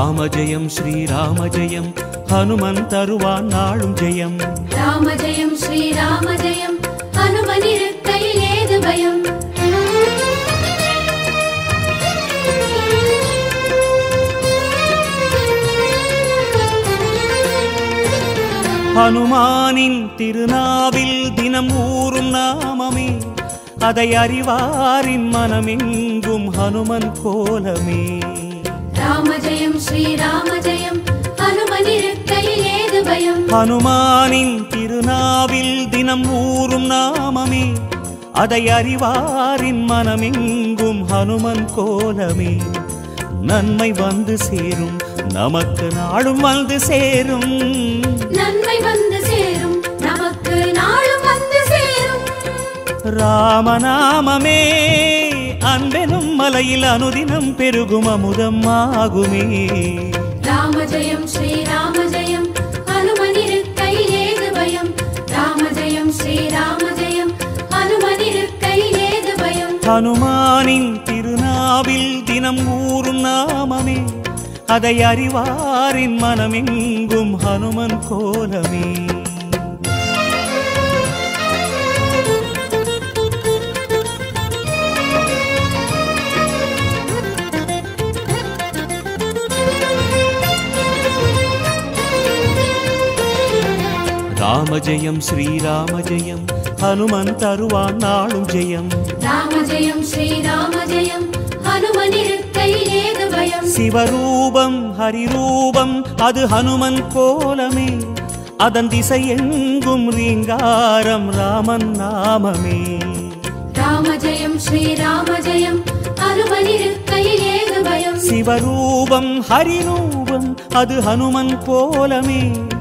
ராம ஜெயம் ஸ்ரீராம ஜெயம் ஹனுமன் தருவான் நாளும் ஜெயம் ராம ஜெயம் ஸ்ரீராம ஜெயம் ஹனுமனிருக்கையில் ஏது பயம் ஹனுமானின் திருநாவில் தினம் ஊறும் நாமமே அதை அறிவாரின் மனமெங்கும் ஹனுமன் கோலமே ராம ஜெயம் ஸ்ரீராம ஜெயம் ஹனுமனிருக்கையில் ஏது பயம் ஹனுமானின் திருநாவில் தினம் ஊறும் நாமமே அதை அறிவாரின் மனமெங்கும் ஹனுமன் கோலமே நன்மை வந்து சேரும் நமக்கு நாளும் வந்து சேரும் நன்மை வந்து சேரும் நமக்கு நாளும் வந்து சேரும் ராமநாமமே அன்பெனும் மலையில் அனுதினம் பெருகும் அமுதம் ஆகுமே ராம ஜெயம் ஸ்ரீராம ஜெயம் ஹனுமனிருக்கையில் ஏது பயம் ராம ஜெயம் ஸ்ரீராம ஜெயம் ஹனுமனிருக்கையில் ஏது பயம் ஹனுமானின் திருநாவில் தினம் ஊறும் நாமமே அதை அறிவாரின் மனமெங்கும் ஹனுமன் கோலமே ராம ஜெயம் ஸ்ரீராம ஜெயம் ஹனுமன் தருவான் நாளும் ஜெயம் ராம ஜெயம் ஸ்ரீராம ஜெயம் ஹனுமனிருக்கையில் ஏது பயம் சிவரூபம் ஹரிரூபம் அது ஹனுமன் கோலமே அதன் திசை எங்கும் ரீங்காரம் ராமன் நாமமே ராம ஜெயம் ஸ்ரீராம ஜெயம் ஹனுமனிருக்கையில் ஏது பயம் சிவரூபம் ஹரிரூபம் அது ஹனுமன் கோலமே